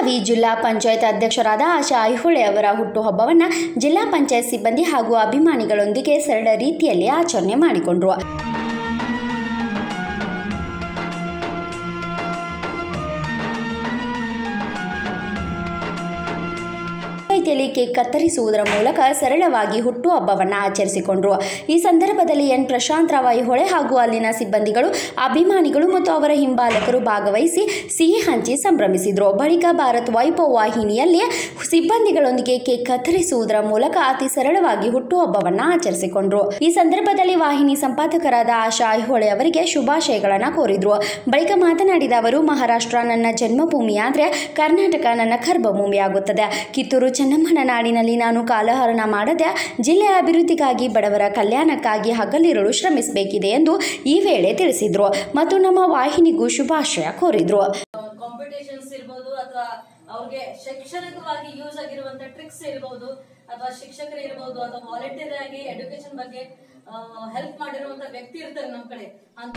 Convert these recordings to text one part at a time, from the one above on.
ಬೆಳಗಾವಿ ಜಿಲ್ಲಾ ಪಂಚಾಯತ್ ಅಧ್ಯಕ್ಷರಾದ ಆಶಾ ಐಹೊಳೆ ಅವರ ಹುಟ್ಟುಹಬ್ಬವನ್ನು ಜಿಲ್ಲಾ ಪಂಚಾಯತ್ ಸಿಬ್ಬಂದಿ ಹಾಗೂ ಅಭಿಮಾನಿಗಳೊಂದಿಗೆ ಸರಳ ರೀತಿಯಲ್ಲಿ ಆಚರಣೆ ಮಾಡಿಕೊಂಡರು ರೀತಿಯಲ್ಲಿ ಕೇಕ್ ಕತ್ತರಿಸುವುದರ ಮೂಲಕ ಸರಳವಾಗಿ ಹುಟ್ಟುಹಬ್ಬವನ್ನು ಆಚರಿಸಿಕೊಂಡರು ಈ ಸಂದರ್ಭದಲ್ಲಿ ಎನ್ ಪ್ರಶಾಂತ್ ರಾವ್ ಐಹೊಳೆ ಹಾಗೂ ಅಲ್ಲಿನ ಸಿಬ್ಬಂದಿಗಳು ಅಭಿಮಾನಿಗಳು ಮತ್ತು ಅವರ ಹಿಂಬಾಲಕರು ಭಾಗವಹಿಸಿ ಸಿಹಿ ಹಂಚಿ ಸಂಭ್ರಮಿಸಿದರು ಬಳಿಕ ಭಾರತ್ ವೈಭವ್ ವಾಹಿನಿಯಲ್ಲಿ ಸಿಬ್ಬಂದಿಗಳೊಂದಿಗೆ ಕೇಕ್ ಕತ್ತರಿಸುವುದರ ಮೂಲಕ ಅತಿ ಸರಳವಾಗಿ ಹುಟ್ಟುಹಬ್ಬವನ್ನು ಆಚರಿಸಿಕೊಂಡರು ಈ ಸಂದರ್ಭದಲ್ಲಿ ವಾಹಿನಿ ಸಂಪಾದಕರಾದ ಆಶಾ ಐಹೊಳೆ ಅವರಿಗೆ ಶುಭಾಶಯಗಳನ್ನು ಕೋರಿದ್ರು ಬಳಿಕ ಮಾತನಾಡಿದ ಅವರು ಮಹಾರಾಷ್ಟ್ರ ನನ್ನ ಜನ್ಮಭೂಮಿಯಾದರೆ ಕರ್ನಾಟಕ ನನ್ನ ಕರ್ಮಭೂಮಿಯಾಗುತ್ತದೆ ಕಿತ್ತೂರು ಚೆನ್ನಮ್ಮನ ನಾಡಿನಲ್ಲಿ ನಾನು ಕಾಲಹರಣ ಮಾಡದೆ ಜಿಲ್ಲೆಯ ಅಭಿವೃದ್ಧಿಗಾಗಿ ಬಡವರ ಕಲ್ಯಾಣಕ್ಕಾಗಿ ಹಗಲಿರುಳು ಶ್ರಮಿಸಬೇಕಿದೆ ಎಂದು ಈ ವೇಳೆ ತಿಳಿಸಿದ್ರು ಮತ್ತು ನಮ್ಮ ವಾಹಿನಿಗೂ ಶುಭಾಶಯ ಕೋರಿದ್ರು ಕಾಂಪಿಟೇಷನ್ಸ್ ಇರ್ಬೋದು ಅಥವಾ ಅವ್ರಿಗೆ ಶೈಕ್ಷಣಿಕವಾಗಿ ಯೂಸ್ ಆಗಿರುವಂತ ಟ್ರಿಕ್ಸ್ ಇರ್ಬೋದು ಅಥವಾ ಶಿಕ್ಷಕರು ಇರ್ಬೋದು ಅಥವಾ ವಾಲಂಟಿಯರ್ ಆಗಿ ಎಜುಕೇಶನ್ ಬಗ್ಗೆ ಹೆಲ್ಪ್ ಮಾಡಿರುವಂತ ವ್ಯಕ್ತಿ ಇರ್ತಾರೆ ನಮ್ ಕಡೆ ಅಂತ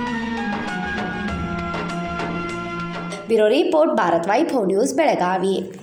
bureau report Bharat Vaibhav news Belagavi